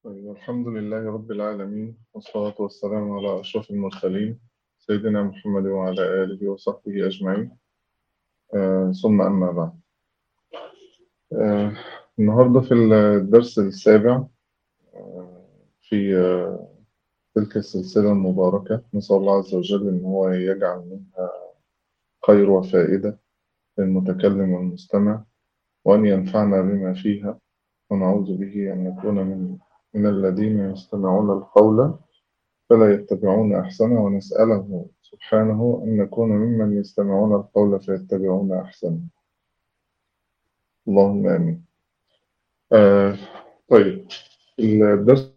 طيب الحمد لله رب العالمين والصلاة والسلام على أشرف المرسلين سيدنا محمد وعلى آله وصحبه أجمعين آه ثم أما بعد آه النهاردة في الدرس السابع آه في آه تلك السلسلة المباركة نسأل الله عز وجل أن هو يجعل منها خير وفائدة للمتكلم والمستمع وأن ينفعنا بما فيها ونعوذ به أن نكون من من الذين يستمعون القول فلا يتبعون أحسنه ونسأله سبحانه أن نكون ممن يستمعون القول فيتبعون أحسنه اللهم آمين آه طيب الدرس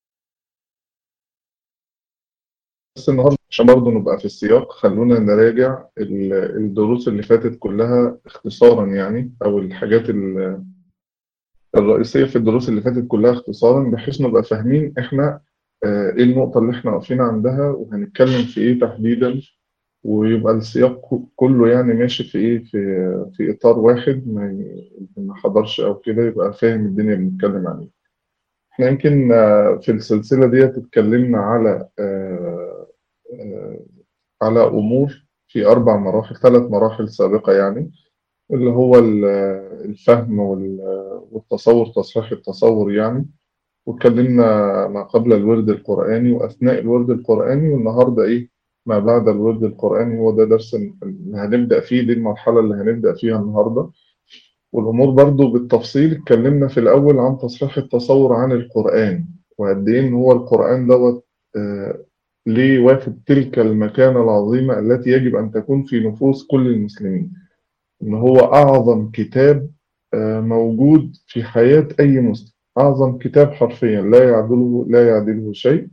النهارده عشان برضه نبقى في السياق خلونا نراجع الدروس اللي فاتت كلها اختصارا يعني أو الحاجات الرئيسية في الدروس اللي فاتت كلها اختصارا بحيث نبقى فاهمين احنا اه ايه النقطة اللي احنا واقفين عندها وهنتكلم في ايه تحديدا ويبقى السياق كله يعني ماشي في ايه في في اطار واحد ما حضرش او كده يبقى فاهم الدنيا بنتكلم عن ايه. احنا يمكن في السلسلة دي اتكلمنا على اه اه على امور في اربع مراحل ثلاث مراحل سابقة يعني اللي هو الفهم والتصور تصحيح التصور يعني واتكلمنا ما قبل الورد القرآني وأثناء الورد القرآني والنهاردة إيه ما بعد الورد القرآني هو ده درس اللي هنبدأ فيه دي المرحلة اللي هنبدأ فيها النهاردة والأمور برضو بالتفصيل اتكلمنا في الأول عن تصحيح التصور عن القرآن وقد إيه إن هو القرآن دوت آه ليه واخد تلك المكانة العظيمة التي يجب أن تكون في نفوس كل المسلمين إن هو أعظم كتاب موجود في حياة أي مسلم أعظم كتاب حرفيا لا يعدله لا يعدله شيء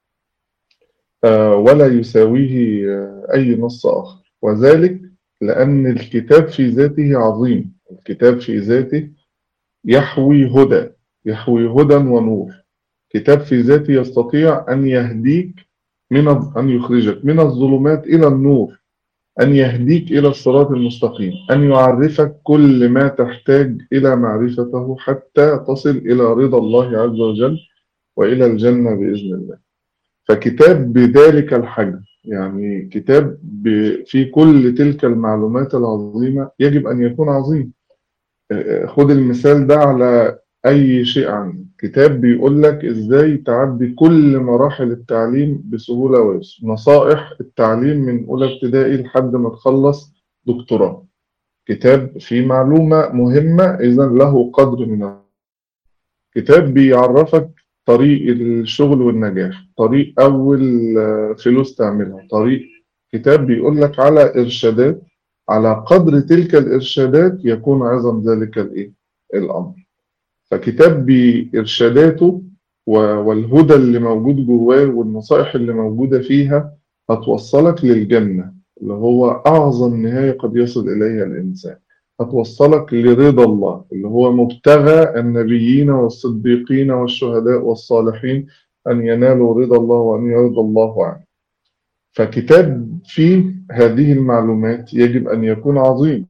ولا يساويه أي نص آخر وذلك لأن الكتاب في ذاته عظيم الكتاب في ذاته يحوي هدى يحوي هدى ونور كتاب في ذاته يستطيع أن يهديك من أن يخرجك من الظلمات إلى النور أن يهديك إلى الصراط المستقيم أن يعرفك كل ما تحتاج إلى معرفته حتى تصل إلى رضا الله عز وجل وإلى الجنة بإذن الله فكتاب بذلك الحجم يعني كتاب في كل تلك المعلومات العظيمة يجب أن يكون عظيم خد المثال ده على أي شيء عنه كتاب بيقول لك إزاي تعدي كل مراحل التعليم بسهولة ويسر نصائح التعليم من أولى ابتدائي لحد ما تخلص دكتوراه كتاب فيه معلومة مهمة إذا له قدر من كتاب بيعرفك طريق الشغل والنجاح طريق أول فلوس تعملها طريق كتاب بيقول لك على إرشادات على قدر تلك الإرشادات يكون عظم ذلك الإيه؟ الأمر فكتاب بإرشاداته والهدى اللي موجود جواه والنصائح اللي موجودة فيها هتوصلك للجنة اللي هو أعظم نهاية قد يصل إليها الإنسان هتوصلك لرضا الله اللي هو مبتغى النبيين والصديقين والشهداء والصالحين أن ينالوا رضا الله وأن يرضى الله عنه فكتاب فيه هذه المعلومات يجب أن يكون عظيم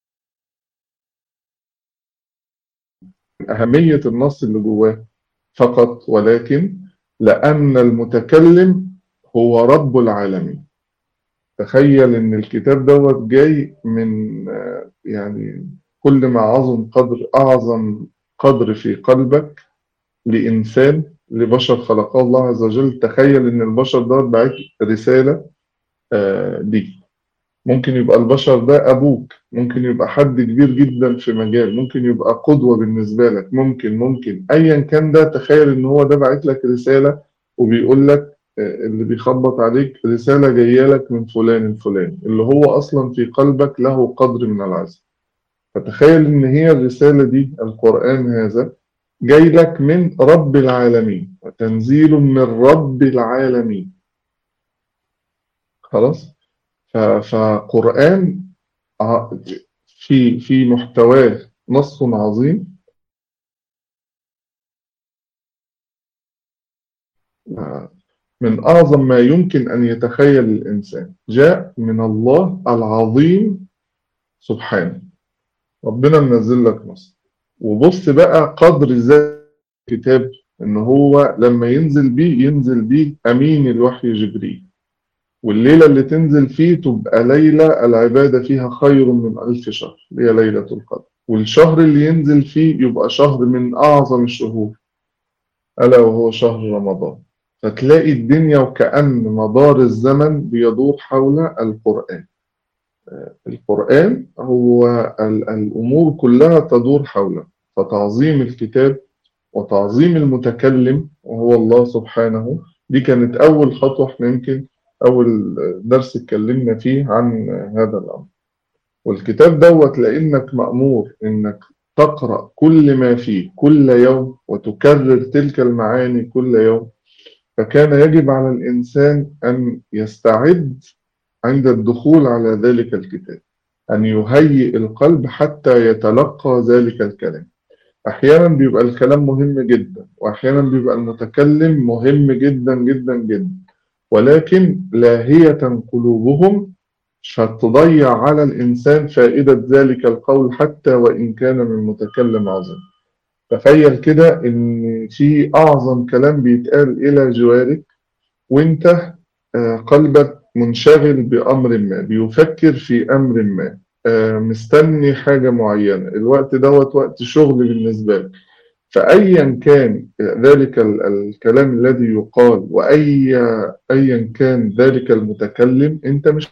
أهمية النص اللي جواه فقط ولكن لأن المتكلم هو رب العالمين تخيل إن الكتاب دوت جاي من يعني كل ما عظم قدر أعظم قدر في قلبك لإنسان لبشر خلقه الله عز وجل تخيل إن البشر دوت بعت رسالة ليك ممكن يبقى البشر ده أبوك ممكن يبقى حد كبير جدا في مجال ممكن يبقى قدوة بالنسبة لك ممكن ممكن أيا كان ده تخيل إن هو ده بعت لك رسالة وبيقول لك اللي بيخبط عليك رسالة جاية لك من فلان الفلاني اللي هو أصلا في قلبك له قدر من العزم فتخيل إن هي الرسالة دي القرآن هذا جاي لك من رب العالمين وتنزيل من رب العالمين خلاص فقرآن في في محتواه نص عظيم من أعظم ما يمكن أن يتخيل الإنسان جاء من الله العظيم سبحانه ربنا منزل لك نص وبص بقى قدر ذات الكتاب إن هو لما ينزل بيه ينزل بيه أمين الوحي جبريل والليلة اللي تنزل فيه تبقى ليلة العبادة فيها خير من ألف شهر هي ليلة القدر والشهر اللي ينزل فيه يبقى شهر من أعظم الشهور ألا وهو شهر رمضان فتلاقي الدنيا وكأن مدار الزمن بيدور حول القرآن القرآن هو الأمور كلها تدور حوله فتعظيم الكتاب وتعظيم المتكلم وهو الله سبحانه دي كانت أول خطوة احنا يمكن أول درس اتكلمنا فيه عن هذا الأمر والكتاب دوت لأنك مأمور إنك تقرأ كل ما فيه كل يوم وتكرر تلك المعاني كل يوم فكان يجب على الإنسان أن يستعد عند الدخول على ذلك الكتاب أن يهيئ القلب حتى يتلقى ذلك الكلام أحيانا بيبقى الكلام مهم جدا وأحيانا بيبقى المتكلم مهم جدا جدا جدا ولكن لاهية قلوبهم فتضيع على الإنسان فائدة ذلك القول حتى وإن كان من متكلم عظيم تخيل كده إن في أعظم كلام بيتقال إلى جوارك وإنت قلبك منشغل بأمر ما بيفكر في أمر ما مستني حاجة معينة الوقت دوت وقت شغل بالنسبة لك فأيا كان ذلك الكلام الذي يقال وأي أيا كان ذلك المتكلم أنت مش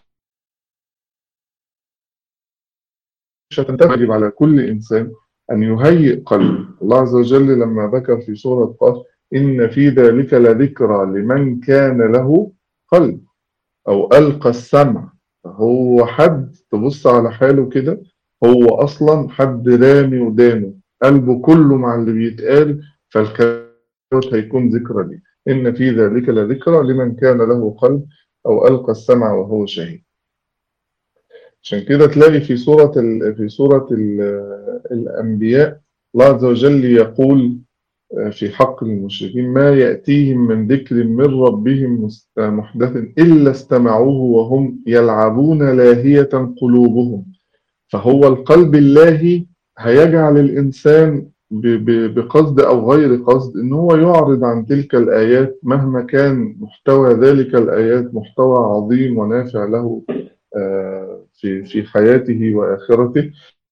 مش هتنتبه على كل إنسان أن يهيئ قلبه الله عز وجل لما ذكر في سورة قاف إن في ذلك لذكرى لمن كان له قلب أو ألقى السمع هو حد تبص على حاله كده هو أصلا حد رامي ودانه قلبه كله مع اللي بيتقال فالكلام هيكون ذكرى ليه إن في ذلك لذكرى لمن كان له قلب أو ألقى السمع وهو شهيد عشان كده تلاقي في سورة في سورة الأنبياء الله عز وجل يقول في حق المشركين ما يأتيهم من ذكر من ربهم محدث إلا استمعوه وهم يلعبون لاهية قلوبهم فهو القلب اللاهي هيجعل الإنسان بقصد أو غير قصد إن هو يعرض عن تلك الآيات مهما كان محتوى ذلك الآيات محتوى عظيم ونافع له في في حياته وآخرته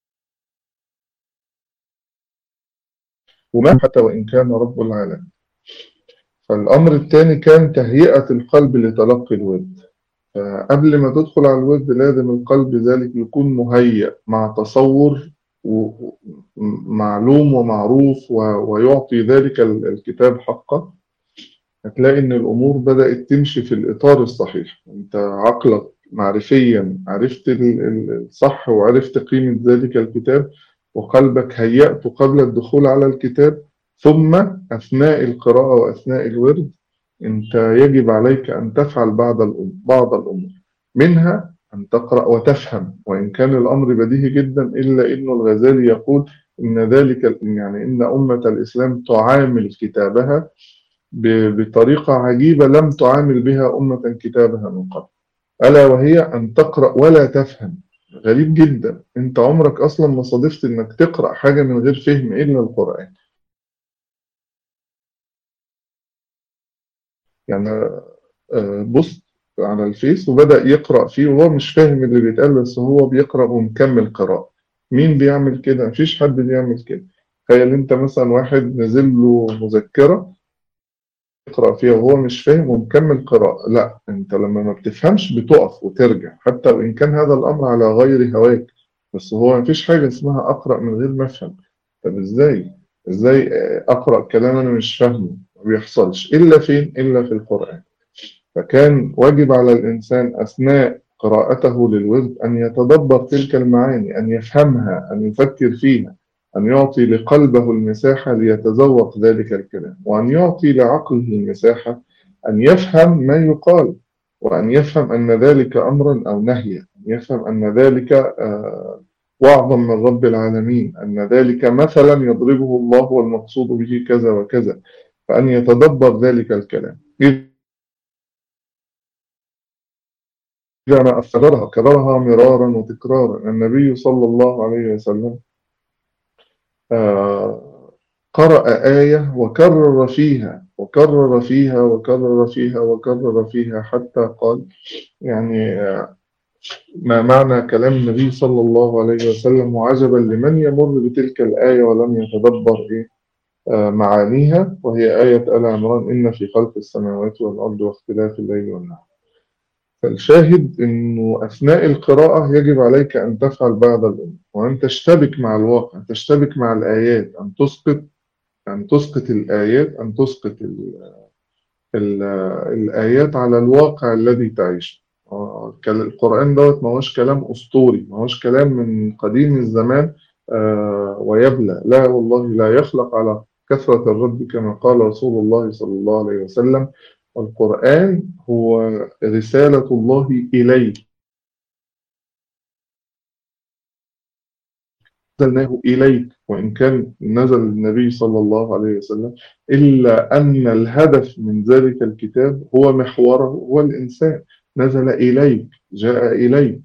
وما حتى وإن كان رب العالمين فالأمر الثاني كان تهيئة القلب لتلقي الود فقبل ما تدخل على الود لازم القلب ذلك يكون مهيئ مع تصور معلوم ومعروف ويعطي ذلك الكتاب حقه هتلاقي إن الأمور بدأت تمشي في الإطار الصحيح أنت عقلك معرفيا عرفت الصح وعرفت قيمة ذلك الكتاب وقلبك هيأته قبل الدخول على الكتاب ثم أثناء القراءة وأثناء الورد أنت يجب عليك أن تفعل بعض بعض الأمور منها أن تقرأ وتفهم وإن كان الأمر بديهي جدا إلا إنه الغزالي يقول إن ذلك يعني إن أمة الإسلام تعامل كتابها بطريقة عجيبة لم تعامل بها أمة كتابها من قبل ألا وهي أن تقرأ ولا تفهم غريب جدا انت عمرك اصلا ما صادفت انك تقرأ حاجة من غير فهم الا القرآن يعني بص على الفيس وبدأ يقرأ فيه وهو مش فاهم اللي بيتقال بس هو بيقرأ ومكمل قراءة مين بيعمل كده مفيش حد بيعمل كده تخيل انت مثلا واحد نزل له مذكرة يقرأ فيها وهو مش فاهم ومكمل قراءة لا انت لما ما بتفهمش بتقف وترجع حتى وإن كان هذا الأمر على غير هواك بس هو مفيش حاجة اسمها أقرأ من غير ما أفهم طب إزاي إزاي أقرأ كلام أنا مش فاهمه ما بيحصلش إلا فين إلا في القرآن فكان واجب على الإنسان أثناء قراءته للورد أن يتدبر تلك المعاني أن يفهمها أن يفكر فيها أن يعطي لقلبه المساحة ليتذوق ذلك الكلام وأن يعطي لعقله المساحة أن يفهم ما يقال وأن يفهم أن ذلك أمرا أو نهيا أن يفهم أن ذلك وعظا من رب العالمين أن ذلك مثلا يضربه الله والمقصود به كذا وكذا فأن يتدبر ذلك الكلام إذا ما أفكرها كررها مرارا وتكرارا النبي صلى الله عليه وسلم قرأ آية وكرر فيها وكرر فيها وكرر فيها وكرر فيها حتى قال يعني ما معنى كلام النبي صلى الله عليه وسلم وعجبا لمن يمر بتلك الآية ولم يتدبر إيه معانيها وهي آية آل عمران إن في خلق السماوات والأرض واختلاف الليل والنهار فالشاهد أنه أثناء القراءة يجب عليك أن تفعل بعض الأمور وأن تشتبك مع الواقع تشتبك مع الآيات أن تسقط أن تسقط الآيات أن تسقط ال ال الآيات على الواقع الذي تعيشه القرآن دوت ما هوش كلام أسطوري ما هوش كلام من قديم الزمان آه ويبلى لا والله لا يخلق على كثرة الرد كما قال رسول الله صلى الله عليه وسلم القرآن هو رسالة الله إليك نزلناه إليك وإن كان نزل النبي صلى الله عليه وسلم إلا أن الهدف من ذلك الكتاب هو محوره هو الإنسان نزل إليك جاء إليك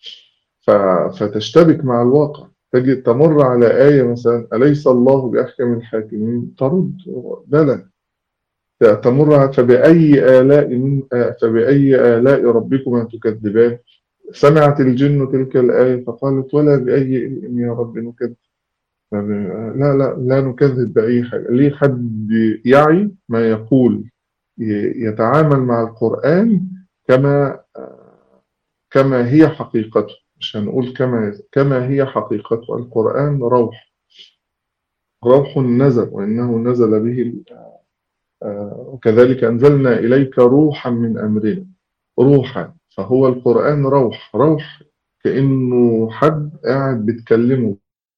فتشتبك مع الواقع تجد تمر على آية مثلا أليس الله بأحكم الحاكمين ترد بلى تمر فبأي آلاء من فبأي آلاء ربكما تكذبان سمعت الجن تلك الآية فقالت ولا بأي يا رب نكذب لا لا لا نكذب بأي حاجة ليه حد يعي ما يقول يتعامل مع القرآن كما كما هي حقيقته مش هنقول كما كما هي حقيقته القرآن روح روح نزل وإنه نزل به وكذلك أنزلنا إليك روحا من أمرنا روحا فهو القرآن روح روح كأنه حد قاعد بيتكلمه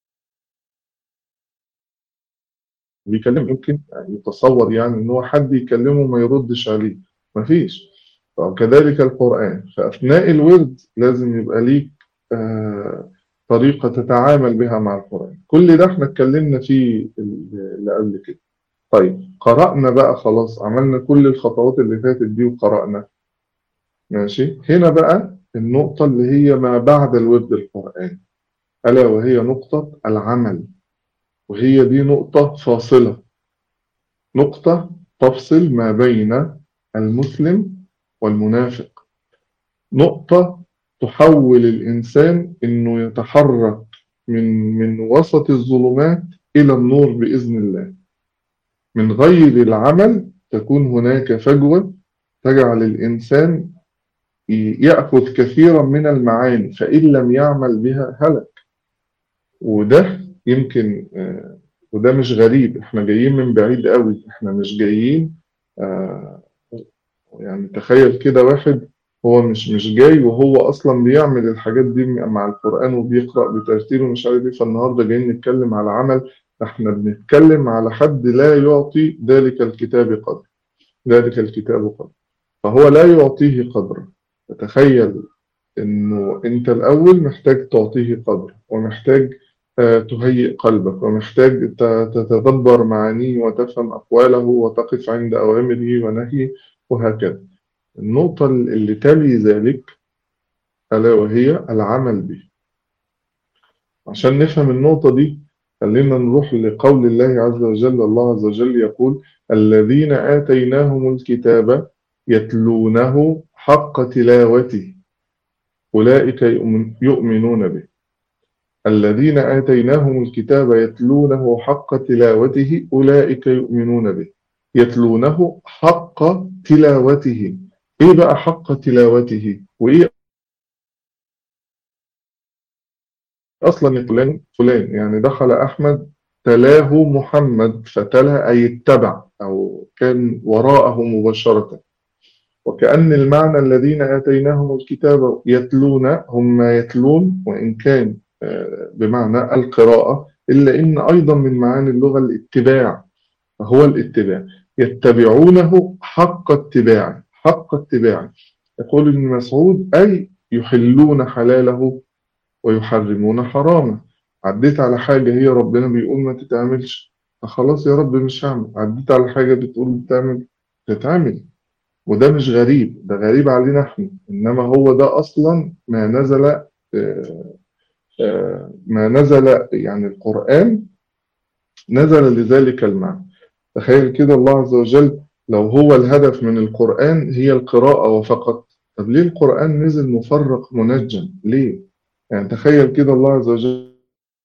بيكلم يمكن يتصور يعني ان هو حد يكلمه ما يردش عليه مفيش وكذلك القرآن فأثناء الورد لازم يبقى ليك آه طريقة تتعامل بها مع القرآن كل ده احنا اتكلمنا فيه اللي قبل كده طيب قرأنا بقى خلاص عملنا كل الخطوات اللي فاتت دي وقرأنا ماشي هنا بقى النقطة اللي هي ما بعد الورد القرآن ألا وهي نقطة العمل وهي دي نقطة فاصلة نقطة تفصل ما بين المسلم والمنافق نقطة تحول الإنسان إنه يتحرك من من وسط الظلمات إلى النور بإذن الله من غير العمل تكون هناك فجوة تجعل الإنسان يأخذ كثيرا من المعاني فإن لم يعمل بها هلك وده يمكن وده مش غريب احنا جايين من بعيد قوي احنا مش جايين يعني تخيل كده واحد هو مش مش جاي وهو اصلا بيعمل الحاجات دي مع القرآن وبيقرأ بترتيل ومش عارف ايه فالنهارده جايين نتكلم على عمل احنا بنتكلم على حد لا يعطي ذلك الكتاب قدر ذلك الكتاب قدر فهو لا يعطيه قدره فتخيل انه انت الاول محتاج تعطيه قدر ومحتاج تهيئ قلبك ومحتاج تتدبر معانيه وتفهم أقواله وتقف عند أوامره ونهيه وهكذا النقطة اللي تلي ذلك ألا وهي العمل به عشان نفهم النقطة دي خلينا نروح لقول الله عز وجل الله عز وجل يقول الذين آتيناهم الكتاب يتلونه حق تلاوته أولئك يؤمنون به الذين آتيناهم الكتاب يتلونه حق تلاوته أولئك يؤمنون به يتلونه حق تلاوته إيه بقى حق تلاوته وإيه أصلا فلان فلان يعني دخل أحمد تلاه محمد فتلا أي اتبع أو كان وراءه مباشرة وكأن المعنى الذين آتيناهم الكتاب يتلون هم يتلون وإن كان بمعنى القراءة إلا إن أيضا من معاني اللغة الاتباع فهو الاتباع يتبعونه حق اتباع حق اتباع يقول ابن مسعود أي يحلون حلاله ويحرمون حرامه عديت على حاجة هي ربنا بيقول ما تتعملش فخلاص يا رب مش هعمل عديت على حاجة بتقول بتعمل تتعمل وده مش غريب ده غريب علينا احنا إنما هو ده أصلا ما نزل ما نزل يعني القرآن نزل لذلك المعنى تخيل كده الله عز وجل لو هو الهدف من القرآن هي القراءة وفقط طب ليه القرآن نزل مفرق منجم ليه يعني تخيل كده الله عز وجل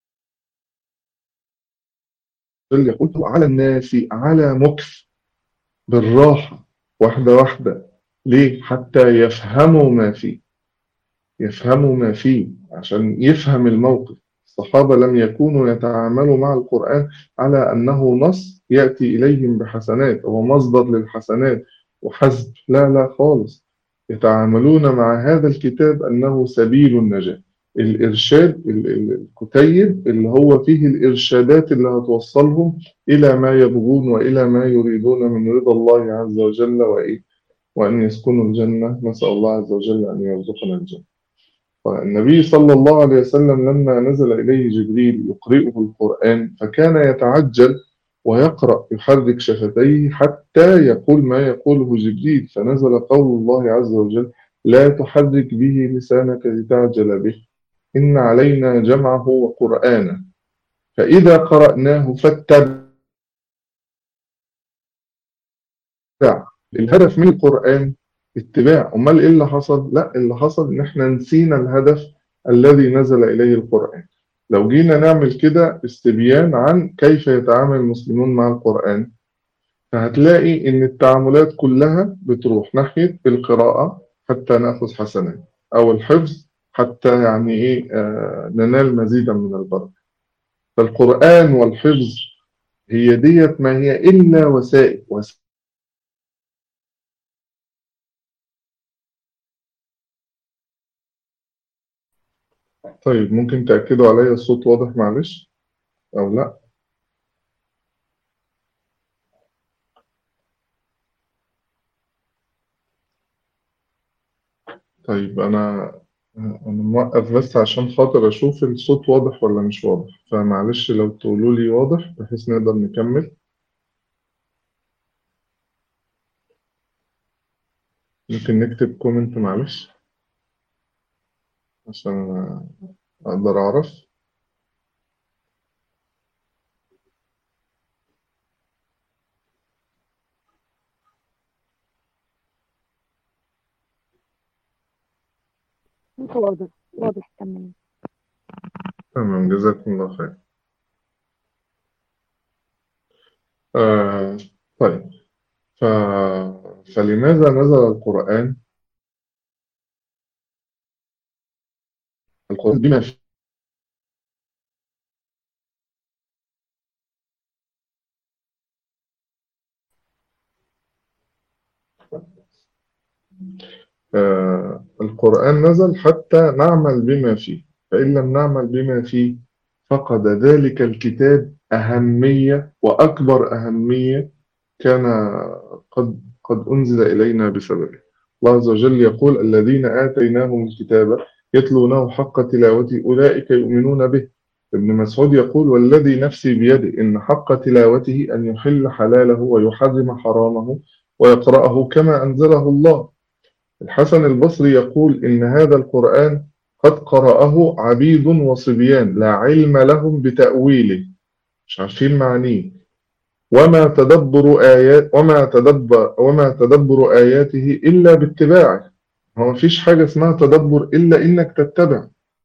يقول على الناس على مكث بالراحة واحدة واحدة ليه حتى يفهموا ما فيه يفهموا ما فيه عشان يفهم الموقف الصحابة لم يكونوا يتعاملوا مع القرآن على أنه نص يأتي إليهم بحسنات هو مصدر للحسنات وحسب لا لا خالص يتعاملون مع هذا الكتاب أنه سبيل النجاة الإرشاد الكتيب اللي هو فيه الإرشادات اللي هتوصلهم إلى ما يبغون وإلى ما يريدون من رضا الله عز وجل وإيه وأن يسكنوا الجنة نسأل الله عز وجل أن يرزقنا الجنة النبي صلى الله عليه وسلم لما نزل إليه جبريل يقرئه القرآن فكان يتعجل ويقرأ يحرك شفتيه حتى يقول ما يقوله جبريل فنزل قول الله عز وجل لا تحرك به لسانك لتعجل به إن علينا جمعه وقرآنه فإذا قرأناه فاتبع الهدف من القرآن اتباع أمال إيه اللي حصل؟ لا اللي حصل إن إحنا نسينا الهدف الذي نزل إليه القرآن لو جينا نعمل كده استبيان عن كيف يتعامل المسلمون مع القرآن فهتلاقي إن التعاملات كلها بتروح ناحية القراءة حتى نأخذ حسنات أو الحفظ حتى يعني إيه آه ننال مزيدا من البركة فالقرآن والحفظ هي ديت ما هي إلا وسائل وسائل طيب ممكن تأكدوا عليا الصوت واضح معلش أو لا طيب أنا أنا موقف بس عشان خاطر أشوف الصوت واضح ولا مش واضح فمعلش لو تقولوا لي واضح بحيث نقدر نكمل ممكن نكتب كومنت معلش عشان أقدر أعرف واضح واضح تمام تمام جزاكم الله خير آه طيب ف... فلماذا نزل القرآن القرآن بما فيه آه القرآن نزل حتى نعمل بما فيه فإن لم نعمل بما فيه فقد ذلك الكتاب أهمية وأكبر أهمية كان قد قد أنزل إلينا بسببه الله عز وجل يقول الذين آتيناهم الكتاب يتلونه حق تلاوته أولئك يؤمنون به ابن مسعود يقول والذي نفسي بيده إن حق تلاوته أن يحل حلاله ويحرم حرامه ويقرأه كما أنزله الله الحسن البصري يقول إن هذا القرآن قد قرأه عبيد وصبيان لا علم لهم بتأويله مش عارفين معنيه وما تدبر آيات وما تدبر وما تدبر آياته إلا باتباعه هو مفيش حاجة اسمها تدبر إلا إنك تتبع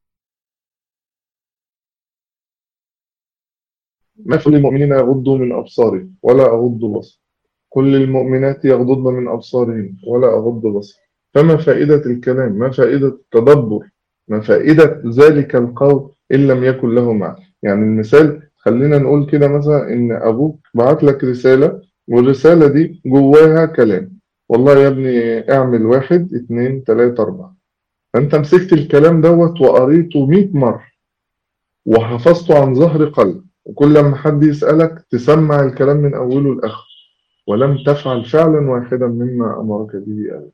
ما كل المؤمنين يغضوا من أبصارهم ولا أغض بصر كل المؤمنات يغضضن من أبصارهن ولا أغض بصر فما فائدة الكلام ما فائدة التدبر ما فائدة ذلك القول إن لم يكن له معنى يعني المثال خلينا نقول كده مثلا إن أبوك بعت لك رسالة والرسالة دي جواها كلام والله يا ابني اعمل واحد اتنين تلاتة أربعة فأنت مسكت الكلام دوت وقريته مئة مرة وحفظته عن ظهر قلب وكل ما حد يسألك تسمع الكلام من أوله لآخره ولم تفعل فعلا واحدا مما أمرك به أبي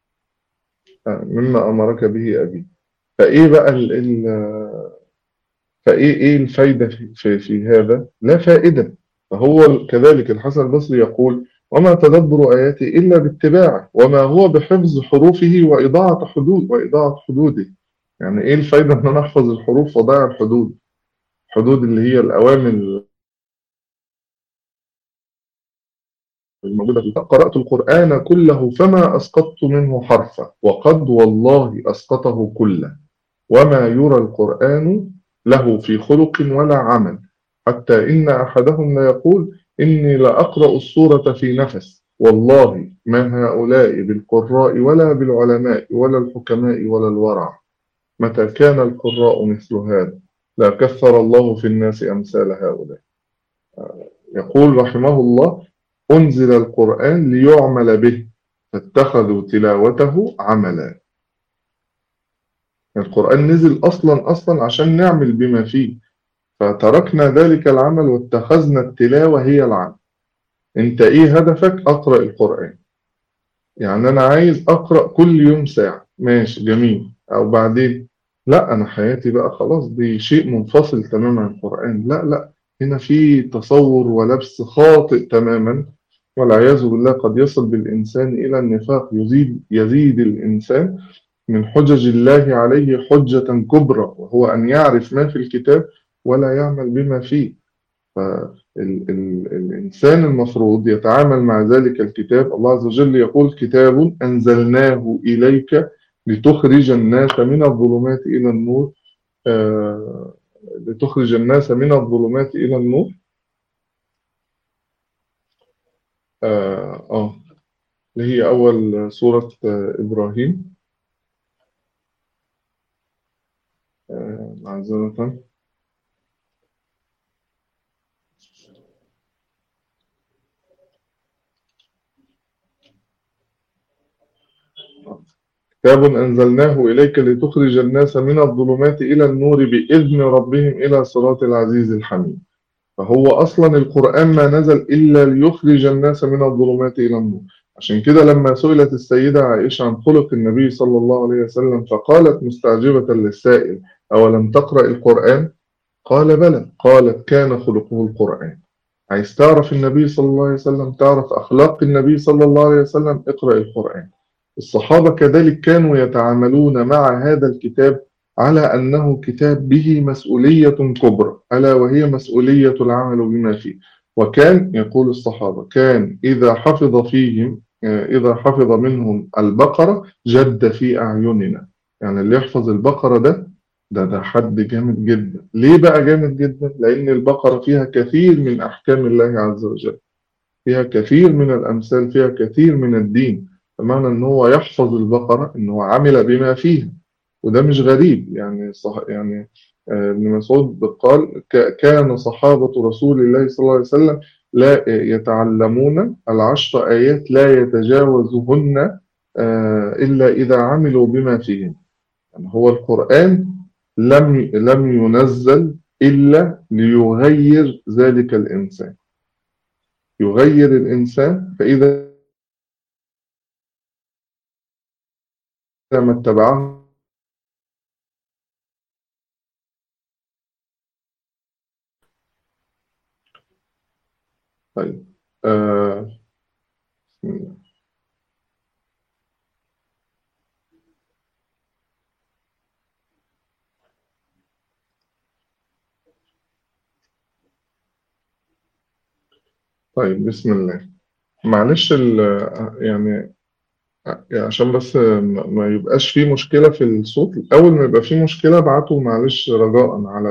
مما أمرك به أبي فإيه بقى ال ال فإيه إيه الفايدة في, في, في هذا؟ لا فائدة فهو كذلك الحسن البصري يقول وما تدبر آياته إلا باتباعه وما هو بحفظ حروفه وإضاعة حدود وإضاعة حدوده يعني إيه الفايدة إن أنا أحفظ الحروف وضيع الحدود الحدود اللي هي الأوامر الموجودة في قرأت القرآن كله فما أسقطت منه حرفا وقد والله أسقطه كله وما يرى القرآن له في خلق ولا عمل حتى إن أحدهم ليقول إني لأقرأ السورة في نفس والله ما هؤلاء بالقراء ولا بالعلماء ولا الحكماء ولا الورع متى كان القراء مثل هذا لا كثر الله في الناس أمثال هؤلاء يقول رحمه الله أنزل القرآن ليعمل به فاتخذوا تلاوته عملا القرآن نزل أصلا أصلا عشان نعمل بما فيه فتركنا ذلك العمل واتخذنا التلاوة هي العمل انت ايه هدفك اقرأ القرآن يعني انا عايز اقرأ كل يوم ساعة ماشي جميل او بعدين لا انا حياتي بقى خلاص دي شيء منفصل تماما عن القرآن لا لا هنا في تصور ولبس خاطئ تماما والعياذ بالله قد يصل بالإنسان إلى النفاق يزيد يزيد الإنسان من حجج الله عليه حجة كبرى وهو أن يعرف ما في الكتاب ولا يعمل بما فيه فالإنسان المفروض يتعامل مع ذلك الكتاب الله عز وجل يقول كتاب أنزلناه إليك لتخرج الناس من الظلمات إلى النور آه لتخرج الناس من الظلمات إلى النور آه, آه اللي هي أول سورة آه إبراهيم آه معذرة كتاب أنزلناه إليك لتخرج الناس من الظلمات إلى النور بإذن ربهم إلى صراط العزيز الحميد فهو أصلا القرآن ما نزل إلا ليخرج الناس من الظلمات إلى النور عشان كده لما سئلت السيدة عائشة عن خلق النبي صلى الله عليه وسلم فقالت مستعجبة للسائل أولم تقرأ القرآن؟ قال بلى قالت كان خلقه القرآن عايز تعرف النبي صلى الله عليه وسلم تعرف أخلاق النبي صلى الله عليه وسلم اقرأ القرآن الصحابة كذلك كانوا يتعاملون مع هذا الكتاب على أنه كتاب به مسؤولية كبرى ألا وهي مسؤولية العمل بما فيه وكان يقول الصحابة كان إذا حفظ فيهم إذا حفظ منهم البقرة جد في أعيننا يعني اللي يحفظ البقرة ده ده ده حد جامد جدا ليه بقى جامد جدا لأن البقرة فيها كثير من أحكام الله عز وجل فيها كثير من الأمثال فيها كثير من الدين بمعنى ان هو يحفظ البقرة ان هو عمل بما فيها وده مش غريب يعني صح يعني ابن مسعود قال كان صحابة رسول الله صلى الله عليه وسلم لا يتعلمون العشر آيات لا يتجاوزهن إلا إذا عملوا بما فيهن يعني هو القرآن لم لم ينزل إلا ليغير ذلك الإنسان يغير الإنسان فإذا ما اتبعه طيب آه. طيب بسم الله معلش يعني عشان بس ما يبقاش فيه مشكلة في الصوت أول ما يبقى فيه مشكلة ابعتوا معلش رجاء على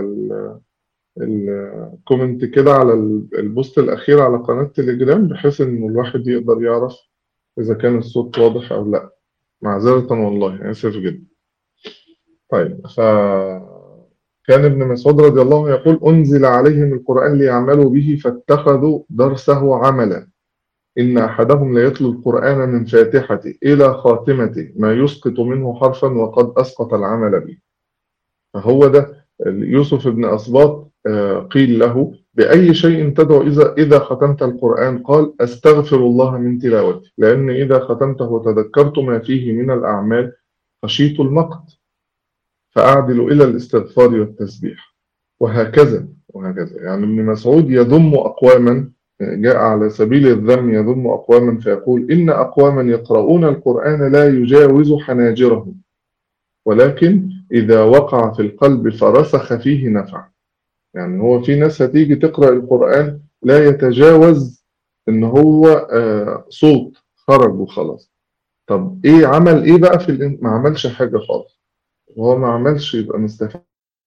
الكومنت كده على البوست الأخير على قناة تليجرام بحيث إن الواحد يقدر يعرف إذا كان الصوت واضح أو لأ معذرة والله آسف جدا طيب ف كان ابن مسعود رضي الله عنه يقول أنزل عليهم القرآن ليعملوا به فاتخذوا درسه عملا إن أحدهم ليتلو القرآن من فاتحته إلى خاتمته ما يسقط منه حرفا وقد أسقط العمل به فهو ده يوسف بن أسباط قيل له بأي شيء تدعو إذا إذا ختمت القرآن قال أستغفر الله من تلاوته لأن إذا ختمته وتذكرت ما فيه من الأعمال خشيت المقت فأعدل إلى الاستغفار والتسبيح وهكذا وهكذا يعني ابن مسعود يذم أقواما جاء على سبيل الذم يذم أقواما فيقول إن أقواما يقرؤون القرآن لا يجاوز حناجرهم ولكن إذا وقع في القلب فرسخ فيه نفع يعني هو في ناس هتيجي تقرأ القرآن لا يتجاوز إن هو آه، صوت خرج وخلاص طب إيه عمل إيه بقى في الإن... ما عملش حاجة خالص وهو ما عملش يبقى مستفادش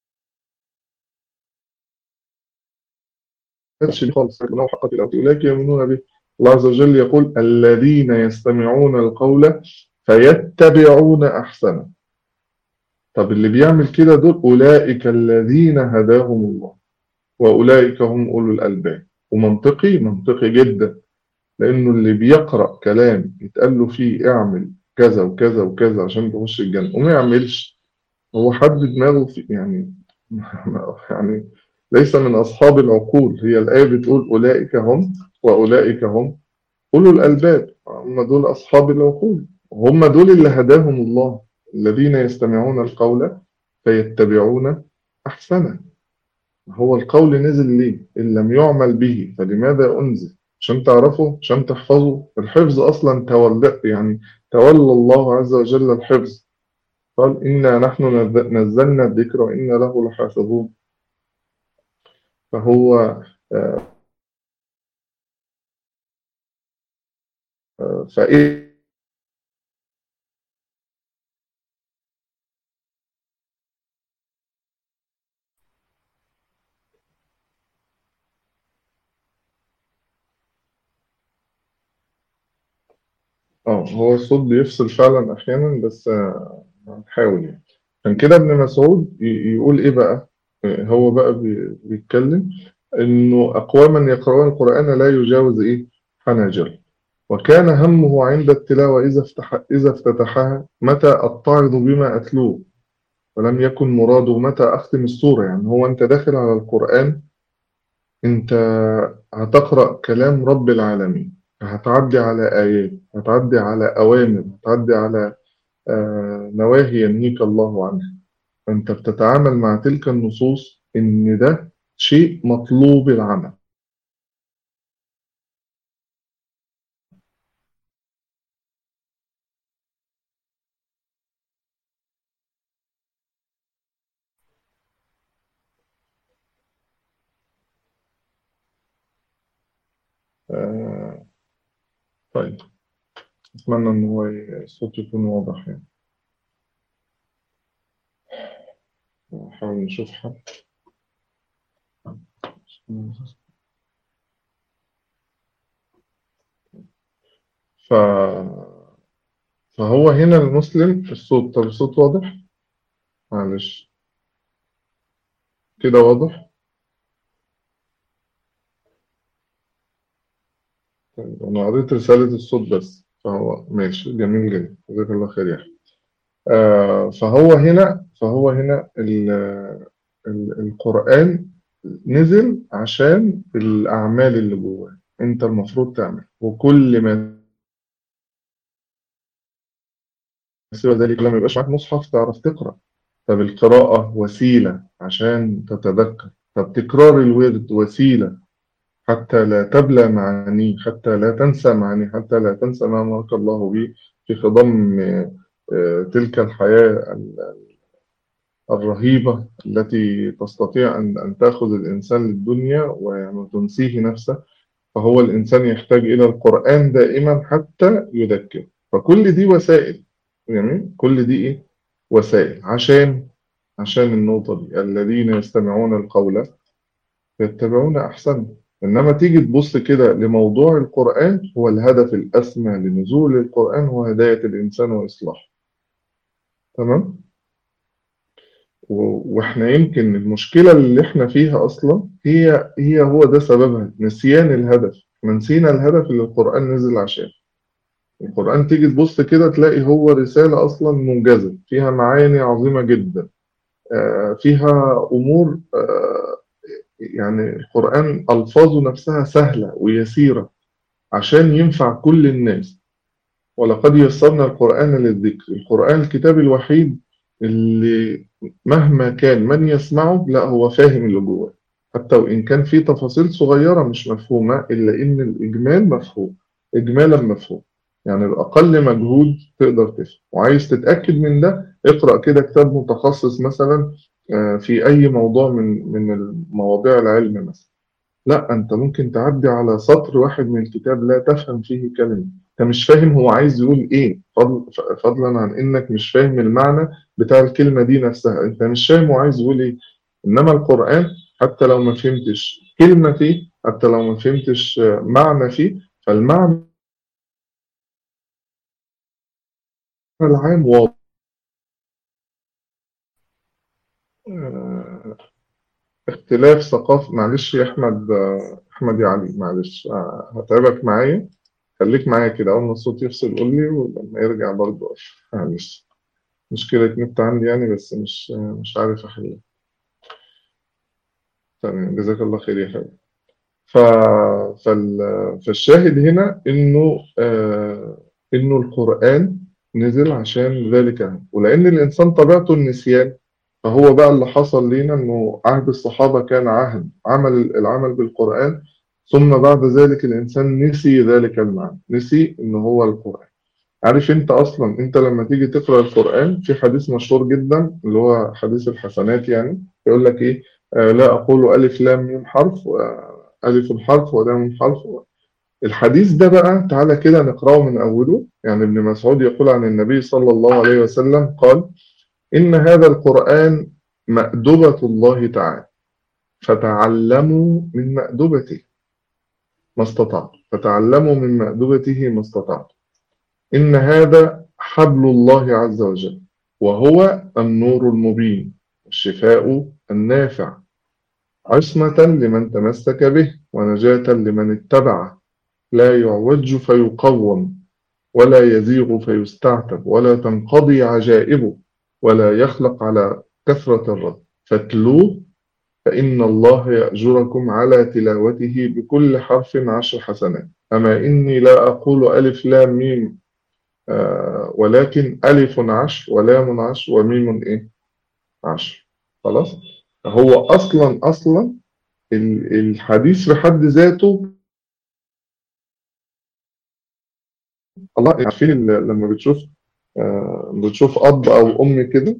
بيه خالص لو حقت الأوتي أولئك يؤمنون به الله عز وجل يقول الذين يستمعون القول فيتبعون أحسنه طب اللي بيعمل كده دول أولئك الذين هداهم الله وأولئك هم أولو الألباب ومنطقي منطقي جدا لأنه اللي بيقرأ كلام يتقال له فيه اعمل كذا وكذا وكذا عشان تخش الجنة وما يعملش هو حد دماغه في يعني يعني ليس من أصحاب العقول هي الآية بتقول أولئك هم وأولئك هم أولو الألباب هم دول أصحاب العقول هم دول اللي هداهم الله الذين يستمعون القول فيتبعون أحسنه هو القول نزل ليه إن لم يعمل به فلماذا أنزل عشان تعرفه عشان تحفظه الحفظ أصلا تولى يعني تولى الله عز وجل الحفظ قال إنا نحن نزلنا الذكر وإنا له لحافظون فهو آه، آه، فإيه اه هو الصوت بيفصل فعلا احيانا بس آه، هنحاول يعني عشان كده ابن مسعود ي- يقول ايه بقى آه، هو بقى بي- بيتكلم انه اقواما يقرؤون القرآن لا يجاوز ايه حناجر وكان همه عند التلاوة إذا افتح إذا افتتحها متى أتعظ بما أتلوه ولم يكن مراده متى أختم السورة يعني هو أنت داخل على القرآن أنت هتقرأ كلام رب العالمين هتعدي على آيات هتعدي على أوامر هتعدي على آه، نواهي ينهيك الله عنها فأنت بتتعامل مع تلك النصوص إن ده شيء مطلوب العمل آه، طيب أتمنى إن هو ي- الصوت يكون واضح يعني نحاول نشوف حل ف... فهو هنا المسلم الصوت طب الصوت واضح؟ معلش كده واضح؟ طيب أنا قريت رسالة الصوت بس فهو ماشي جميل جدا جزاك الله خير يا أحمد آه فهو هنا فهو هنا ال... ال... القرآن نزل عشان الأعمال اللي جواه أنت المفروض تعمل وكل ما سوى ذلك لما يبقاش معاك مصحف تعرف تقرأ طب القراءة وسيلة عشان تتذكر طب تكرار الورد وسيلة حتى لا تبلى معانيه حتى لا تنسى معانيه حتى لا تنسى ما أمرك الله به في خضم آه، تلك الحياة ال- الرهيبة التي تستطيع أن أن تأخذ الإنسان للدنيا وتنسيه نفسه فهو الإنسان يحتاج إلى القرآن دائما حتى يذكر فكل دي وسائل جميل كل دي إيه؟ وسائل عشان عشان النقطة دي الذين يستمعون القول يتبعون أحسنه إنما تيجي تبص كده لموضوع القرآن هو الهدف الأسمى لنزول القرآن هو هداية الإنسان وإصلاحه تمام و- وإحنا يمكن المشكلة اللي إحنا فيها أصلا هي هي هو ده سببها نسيان الهدف إحنا نسينا الهدف اللي القرآن نزل عشان القرآن تيجي تبص كده تلاقي هو رسالة أصلا موجزة فيها معاني عظيمة جدا آه، فيها أمور آه، يعني القرآن ألفاظه نفسها سهلة ويسيرة عشان ينفع كل الناس ولقد يسرنا القرآن للذكر القرآن الكتاب الوحيد اللي مهما كان من يسمعه لا هو فاهم اللي جواه حتى وإن كان في تفاصيل صغيرة مش مفهومة إلا إن الإجمال مفهوم إجمالا مفهوم يعني بأقل مجهود تقدر تفهم وعايز تتأكد من ده اقرأ كده كتاب متخصص مثلا آه، في أي موضوع من من المواضيع العلم مثلا لا أنت ممكن تعدي على سطر واحد من الكتاب لا تفهم فيه كلمة أنت مش فاهم هو عايز يقول إيه فضل فضلا عن إنك مش فاهم المعنى بتاع الكلمة دي نفسها أنت مش فاهم هو عايز يقول إيه إنما القرآن حتى لو ما فهمتش كلمة فيه حتى لو ما فهمتش معنى فيه فالمعنى العام واضح آه، اختلاف ثقافة معلش يا أحمد آه، أحمد يا علي معلش آه، هتعبك معايا خليك معايا كده أول ما الصوت يفصل قول لي ولما يرجع برضه معلش مشكلة نت عندي يعني بس مش مش عارف أحلها تمام جزاك الله خير يا حبيبي ف... فال... فالشاهد هنا إنه آه... إنه القرآن نزل عشان ذلك ولأن الإنسان طبيعته النسيان فهو بقى اللي حصل لينا إنه عهد الصحابة كان عهد عمل العمل بالقرآن ثم بعد ذلك الإنسان نسي ذلك المعنى نسي إن هو القرآن عارف أنت أصلا أنت لما تيجي تقرأ القرآن في حديث مشهور جدا اللي هو حديث الحسنات يعني يقول لك إيه آه لا أقول ألف لام ميم حرف ألف حرف ولام حرف الحديث ده بقى تعالى كده نقرأه من أوله يعني ابن مسعود يقول عن النبي صلى الله عليه وسلم قال إن هذا القرآن مأدبة الله تعالى فتعلموا من مأدبته ما استطعت فتعلموا من مأدبته ما استطعت إن هذا حبل الله عز وجل وهو النور المبين الشفاء النافع عصمة لمن تمسك به ونجاة لمن اتبعه لا يعوج فيقوم ولا يزيغ فيستعتب ولا تنقضي عجائبه ولا يخلق على كثرة الرد فاتلوه فإن الله يأجركم على تلاوته بكل حرف عشر حسنات أما إني لا أقول ألف لام ميم آه ولكن ألف عشر ولام عشر وميم إيه عشر خلاص هو أصلا أصلا الحديث في حد ذاته الله عارفين لما بتشوف آه بتشوف أب أو أم كده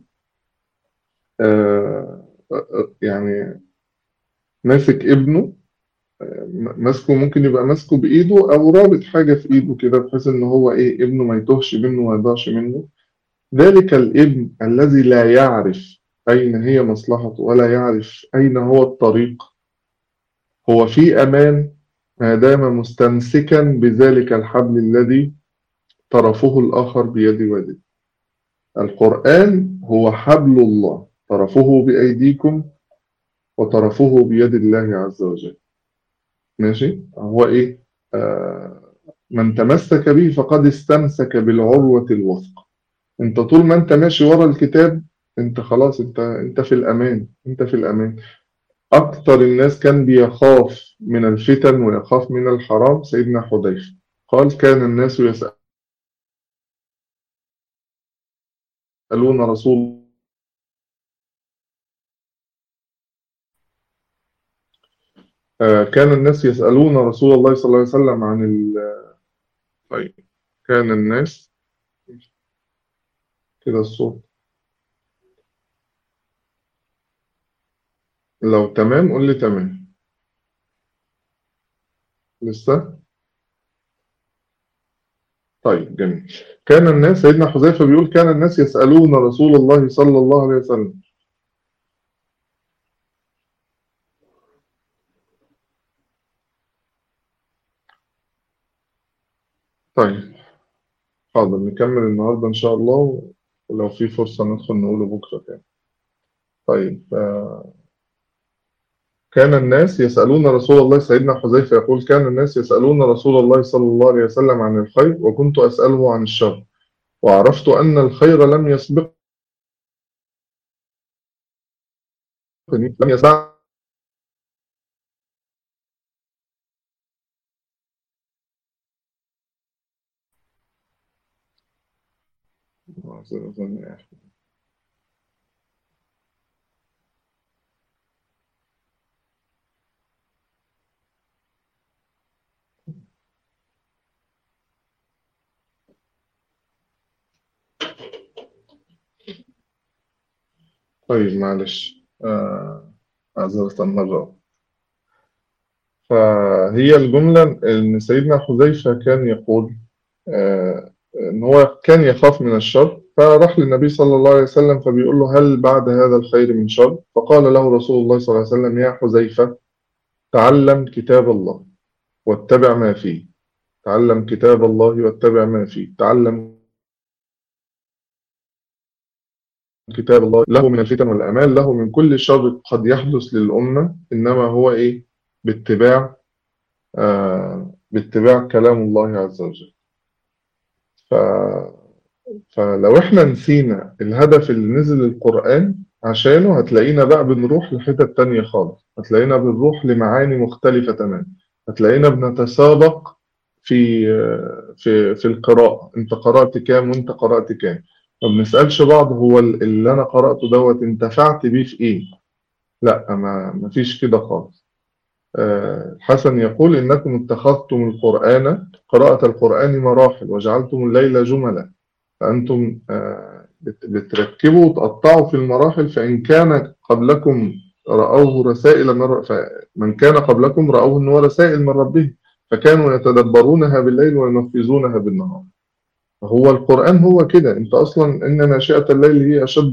آه يعني ماسك ابنه ماسكه ممكن يبقى ماسكه بإيده أو رابط حاجة في إيده كده بحيث إن هو إيه ابنه ما يتوهش منه وما يضيعش منه ذلك الابن الذي لا يعرف أين هي مصلحته ولا يعرف أين هو الطريق هو في أمان ما دام مستمسكا بذلك الحبل الذي طرفه الآخر بيد والده القرآن هو حبل الله طرفه بأيديكم وطرفه بيد الله عز وجل ماشي هو إيه آه من تمسك به فقد استمسك بالعروة الوثق انت طول ما انت ماشي ورا الكتاب انت خلاص انت انت في الأمان انت في الأمان أكثر الناس كان بيخاف من الفتن ويخاف من الحرام سيدنا حذيفة قال كان الناس يسألون رسول كان الناس يسألون رسول الله صلى الله عليه وسلم عن ال طيب كان الناس كده الصوت لو تمام قول لي تمام لسه طيب جميل كان الناس سيدنا حذيفة بيقول كان الناس يسألون رسول الله صلى الله عليه وسلم طيب حاضر نكمل النهاردة إن شاء الله ولو في فرصة ندخل نقوله بكرة تاني طيب آه كان الناس يسألون رسول الله سيدنا حذيفة يقول كان الناس يسألون رسول الله صلى الله عليه وسلم عن الخير وكنت أسأله عن الشر وعرفت أن الخير لم يسبق لم يسبق طيب معلش آه، معذرة مرة فهي الجملة إن سيدنا حذيفة كان يقول آه، إن هو كان يخاف من الشر فراح للنبي صلى الله عليه وسلم فبيقول له هل بعد هذا الخير من شر فقال له رسول الله صلى الله عليه وسلم يا حذيفة تعلم كتاب الله واتبع ما فيه تعلم كتاب الله واتبع ما فيه تعلم كتاب الله له من الفتن والأمال له من كل شر قد يحدث للأمة إنما هو إيه باتباع آه باتباع كلام الله عز وجل ف... فلو احنا نسينا الهدف اللي نزل القرآن عشانه هتلاقينا بقى بنروح لحتت تانية خالص هتلاقينا بنروح لمعاني مختلفة تماما هتلاقينا بنتسابق في في في القراءة انت قرأت كام وانت قرأت كام ما بنسألش بعض هو اللي انا قرأته دوت انتفعت بيه في ايه لا ما ما فيش كده خالص الحسن يقول إنكم اتخذتم القرآن قراءة القرآن مراحل وجعلتم الليل جملا فأنتم بتركبوا وتقطعوا في المراحل فإن كان قبلكم رأوه رسائل من فمن كان قبلكم رأوه أنه رسائل من ربهم فكانوا يتدبرونها بالليل وينفذونها بالنهار فهو القرآن هو كده أنت أصلا إن ناشئة الليل هي أشد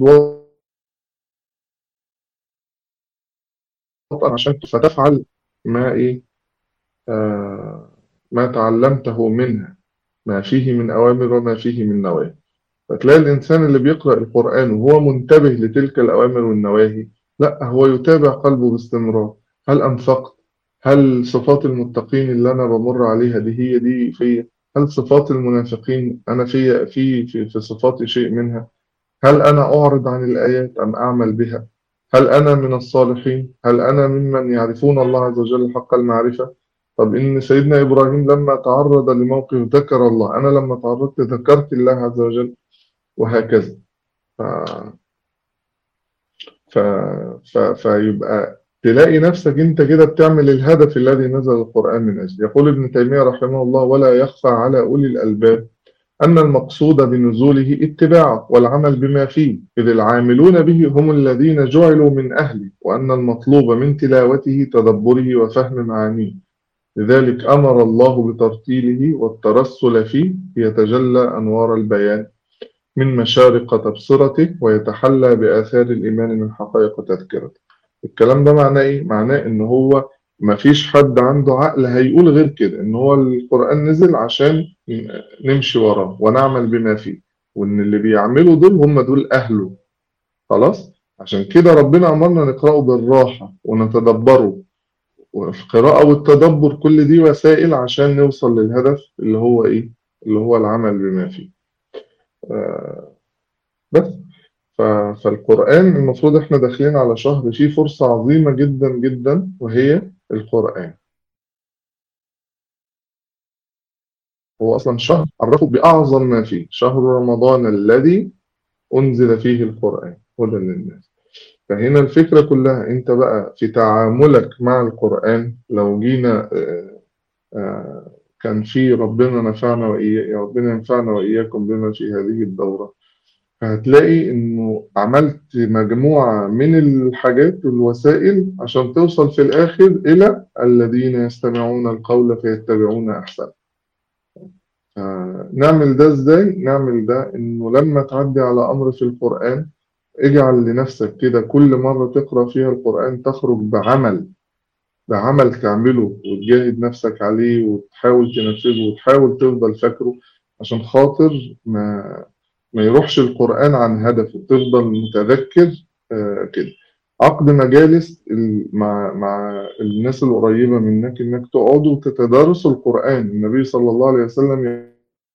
وطئا عشان فتفعل ما إيه آه ما تعلمته منها ما فيه من أوامر وما فيه من نواهي فتلاقي الإنسان اللي بيقرأ القرآن وهو منتبه لتلك الأوامر والنواهي لا هو يتابع قلبه باستمرار هل أنفقت هل صفات المتقين اللي أنا بمر عليها دي هي دي فيا هل صفات المنافقين أنا في في في, في صفاتي شيء منها هل أنا أعرض عن الآيات أم أعمل بها هل أنا من الصالحين هل أنا ممن يعرفون الله عز وجل حق المعرفة طب إن سيدنا إبراهيم لما تعرض لموقف ذكر الله أنا لما تعرضت ذكرت الله عز وجل وهكذا ف... ف... ف... فيبقى تلاقي نفسك انت كده بتعمل الهدف الذي نزل القرآن من أجله يقول ابن تيمية رحمه الله ولا يخفى على أولي الألباب أن المقصود بنزوله اتباعه والعمل بما فيه إذ العاملون به هم الذين جعلوا من أهله وأن المطلوب من تلاوته تدبره وفهم معانيه لذلك أمر الله بترتيله والترسل فيه ليتجلى أنوار البيان من مشارق تبصرته ويتحلى بآثار الإيمان من حقائق تذكرته الكلام ده معناه إيه؟ معناه إن هو ما فيش حد عنده عقل هيقول غير كده إن هو القرآن نزل عشان نمشي وراه ونعمل بما فيه وإن اللي بيعملوا دول هم دول أهله خلاص عشان كده ربنا أمرنا نقرأه بالراحة ونتدبره والقراءة والتدبر كل دي وسائل عشان نوصل للهدف اللي هو إيه؟ اللي هو العمل بما فيه آه بس فالقرآن المفروض احنا داخلين على شهر فيه فرصة عظيمة جدا جدا وهي القرآن هو أصلا شهر عرفه بأعظم ما فيه شهر رمضان الذي أنزل فيه القرآن هدى للناس فهنا الفكرة كلها انت بقى في تعاملك مع القرآن لو جينا آآ آآ كان في ربنا نفعنا وإياك ربنا ينفعنا وإياكم بما في هذه الدورة فهتلاقي إنه عملت مجموعة من الحاجات والوسائل عشان توصل في الآخر إلى الذين يستمعون القول فيتبعون أحسن نعمل ده إزاي؟ نعمل ده إنه لما تعدي على أمر في القرآن اجعل لنفسك كده كل مرة تقرأ فيها القرآن تخرج بعمل بعمل تعمله وتجاهد نفسك عليه وتحاول تنفذه وتحاول تفضل فاكره عشان خاطر ما ما يروحش القرآن عن هدفه تفضل متذكر آه كده عقد مجالس مع مع الناس القريبة منك انك تقعدوا وتتدارسوا القرآن النبي صلى الله عليه وسلم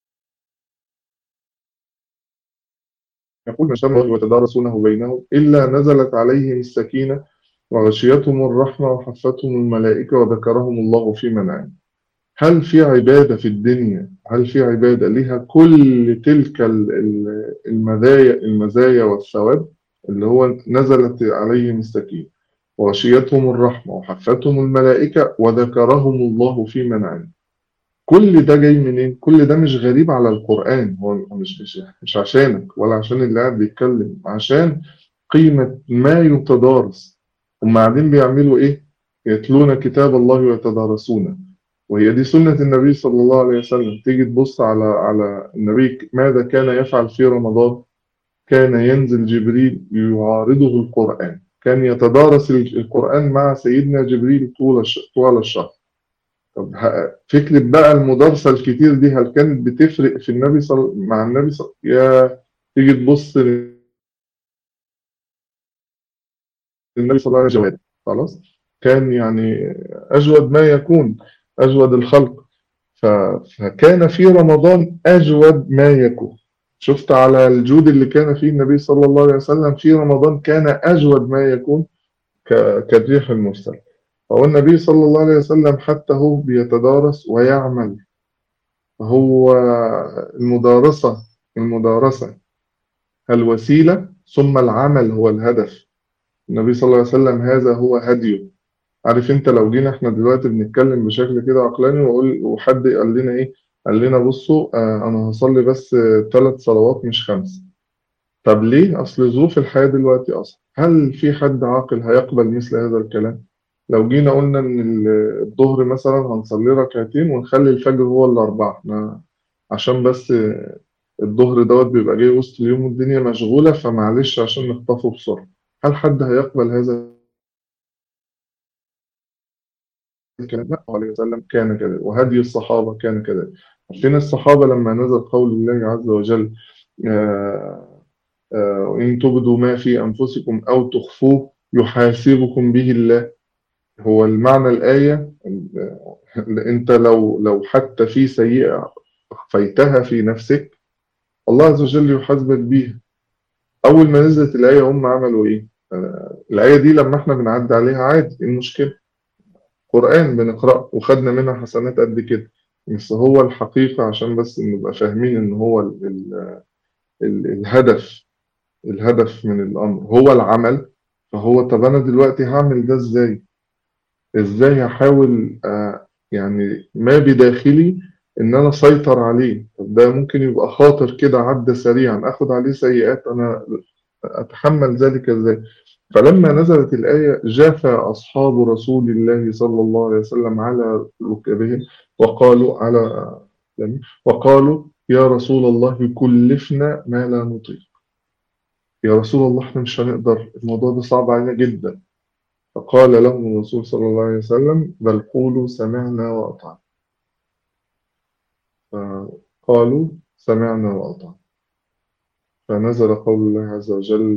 يقول ما الله وتدارسونه بينهم إلا نزلت عليهم السكينة وغشيتهم الرحمة وحفتهم الملائكة وذكرهم الله في من عنده هل في عبادة في الدنيا هل في عبادة لها كل تلك المزايا المزايا والثواب اللي هو نزلت عليهم السكينة وغشيتهم الرحمة وحفتهم الملائكة وذكرهم الله في من عنده كل ده جاي منين؟ كل ده مش غريب على القرآن هو مش مش مش عشانك ولا عشان اللي قاعد بيتكلم عشان قيمة ما يتدارس هم قاعدين بيعملوا إيه؟ يتلون كتاب الله ويتدارسونه وهي دي سنة النبي صلى الله عليه وسلم تيجي تبص على على النبي ماذا كان يفعل في رمضان كان ينزل جبريل يعارضه القرآن كان يتدارس القرآن مع سيدنا جبريل طول الش- طوال الشهر طب ه- فكرة بقى المدارسة الكتير دي هل كانت بتفرق في النبي صل... مع النبي صل... يا تيجي تبص للنبي صلى الله عليه وسلم خلاص كان يعني أجود ما يكون أجود الخلق ف... فكان في رمضان أجود ما يكون شفت على الجود اللي كان فيه النبي صلى الله عليه وسلم في رمضان كان أجود ما يكون ك... كالريح المرسل فهو النبي صلى الله عليه وسلم حتى هو بيتدارس ويعمل فهو المدارسة المدارسة الوسيلة ثم العمل هو الهدف النبي صلى الله عليه وسلم هذا هو هديه عارف انت لو جينا احنا دلوقتي بنتكلم بشكل كده عقلاني واقول وحد قال لنا ايه قال لنا بصوا آه انا هصلي بس ثلاث صلوات مش خمس طب ليه اصل ظروف الحياة دلوقتي اصلا هل في حد عاقل هيقبل مثل هذا الكلام لو جينا قلنا ان ال- الظهر مثلا هنصلي ركعتين ونخلي الفجر هو الاربعة احنا عشان بس الظهر دوت بيبقى جاي وسط اليوم والدنيا مشغولة فمعلش عشان نخطفه بسرعة هل حد هيقبل هذا الكلام لا عليه وسلم كان كذلك وهدي الصحابة كان كذلك عارفين الصحابة لما نزل قول الله عز وجل آه، آه، وإن تبدوا ما في أنفسكم أو تخفوه يحاسبكم به الله هو المعنى الآية آه، أنت لو لو حتى في سيئة أخفيتها في نفسك الله عز وجل يحاسبك بيها أول ما نزلت الآية هم عملوا إيه؟ آه، الآية دي لما إحنا بنعدي عليها عادي إيه المشكلة؟ قرآن بنقرأ وخدنا منها حسنات قد كده بس هو الحقيقة عشان بس نبقى فاهمين إن هو ال ال ال الهدف الهدف من الأمر هو العمل فهو طب أنا دلوقتي هعمل ده إزاي؟ إزاي هحاول آه يعني ما بداخلي إن أنا أسيطر عليه طب ده ممكن يبقى خاطر كده عدى سريعا أخد عليه سيئات أنا أتحمل ذلك إزاي؟ فلما نزلت الآية جاف أصحاب رسول الله صلى الله عليه وسلم على ركبهم وقالوا على وقالوا يا رسول الله كلفنا ما لا نطيق يا رسول الله احنا مش هنقدر الموضوع ده صعب علينا جدا فقال لهم الرسول صلى الله عليه وسلم بل قولوا سمعنا وأطعنا فقالوا سمعنا وأطعنا فنزل قول الله عز وجل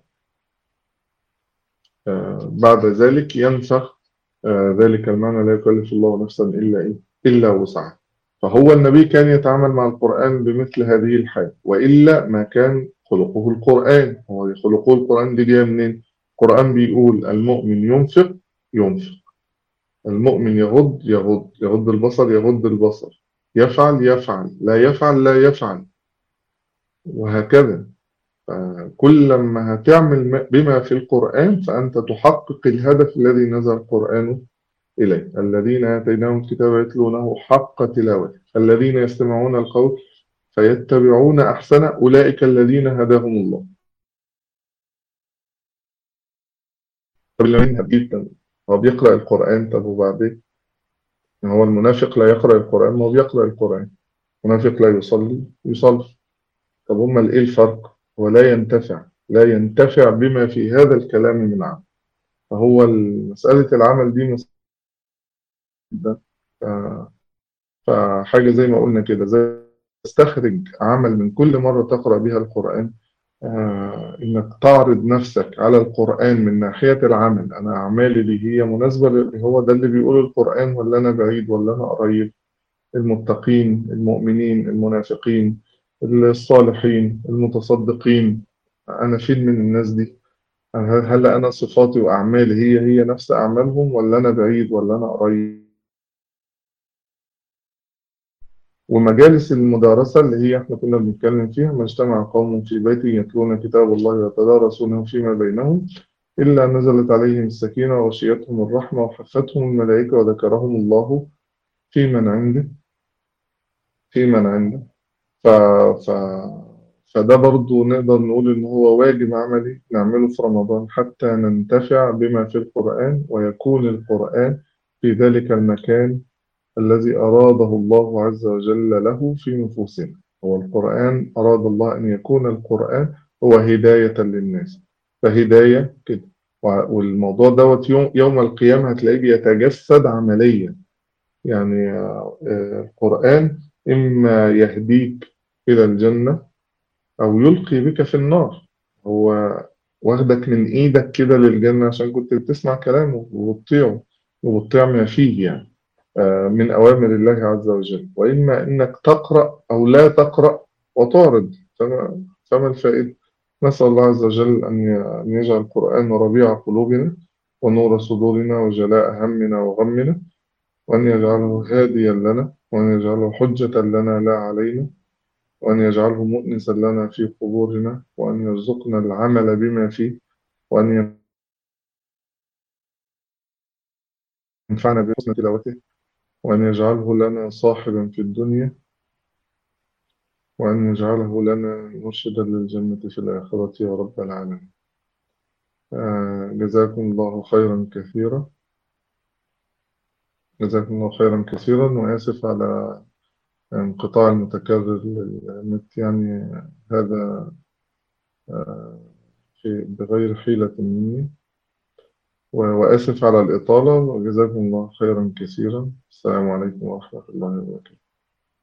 آه، بعد ذلك ينسخ آه، ذلك المعنى لا يكلف الله نفسا إلا إيه؟ إلا وسعها فهو النبي كان يتعامل مع القرآن بمثل هذه الحال وإلا ما كان خلقه القرآن هو خلقه القرآن دي جاية منين؟ القرآن بيقول المؤمن ينفق ينفق المؤمن يغض يغض يغض البصر يغض البصر يفعل يفعل لا يفعل لا يفعل وهكذا كل ما هتعمل بما في القرآن فأنت تحقق الهدف الذي نزل القرآن إليه الذين آتيناهم الكتاب يتلونه حق تلاوته الذين يستمعون القول فيتبعون أحسن أولئك الذين هداهم الله طب منها جدا هو بيقرأ القرآن طب وبعدين هو المنافق لا يقرأ القرآن ما هو بيقرأ القرآن المنافق لا يصلي يصلي طب هما إيه الفرق ولا ينتفع لا ينتفع بما في هذا الكلام من عمل فهو مسألة العمل دي مسألة فحاجة زي ما قلنا كده زي تستخرج عمل من كل مرة تقرأ بها القرآن آه إنك تعرض نفسك على القرآن من ناحية العمل أنا أعمالي دي هي مناسبة هو ده اللي بيقول القرآن ولا أنا بعيد ولا أنا قريب المتقين المؤمنين المنافقين الصالحين المتصدقين أنا فين من الناس دي هل أنا صفاتي وأعمالي هي هي نفس أعمالهم ولا أنا بعيد ولا أنا قريب ومجالس المدارسة اللي هي احنا كنا بنتكلم فيها ما اجتمع قوم في بيت يتلون كتاب الله ويتدارسونه فيما بينهم إلا نزلت عليهم السكينة وغشيتهم الرحمة وحفتهم الملائكة وذكرهم الله في من عنده في من عنده ف... ف... فده برضو نقدر نقول إن هو واجب عملي نعمله في رمضان حتى ننتفع بما في القرآن ويكون القرآن في ذلك المكان الذي أراده الله عز وجل له في نفوسنا هو القرآن أراد الله أن يكون القرآن هو هداية للناس فهداية كده والموضوع دوت يوم, يوم القيامة هتلاقيه بيتجسد عمليا يعني القرآن إما يهديك إلى الجنة أو يلقي بك في النار هو واخدك من إيدك كده للجنة عشان كنت بتسمع كلامه وبتطيعه وبتطيع ما فيه يعني من أوامر الله عز وجل وإما إنك تقرأ أو لا تقرأ وتعرض فما, فما الفائدة نسأل الله عز وجل أن يجعل القرآن ربيع قلوبنا ونور صدورنا وجلاء همنا وغمنا وأن يجعله هاديا لنا وأن يجعله حجة لنا لا علينا وأن يجعله مؤنسا لنا في قبورنا وأن يرزقنا العمل بما فيه وأن ينفعنا بحسن تلاوته وأن يجعله لنا صاحبا في الدنيا وأن يجعله لنا مرشدا للجنة في الآخرة يا رب العالمين آه جزاكم الله خيرا كثيرا جزاكم الله خيرا كثيرا وآسف على انقطاع المتكرر للنت يعني هذا آه في بغير حيلة مني وآسف على الإطالة وجزاكم الله خيرا كثيرا السلام عليكم ورحمة الله وبركاته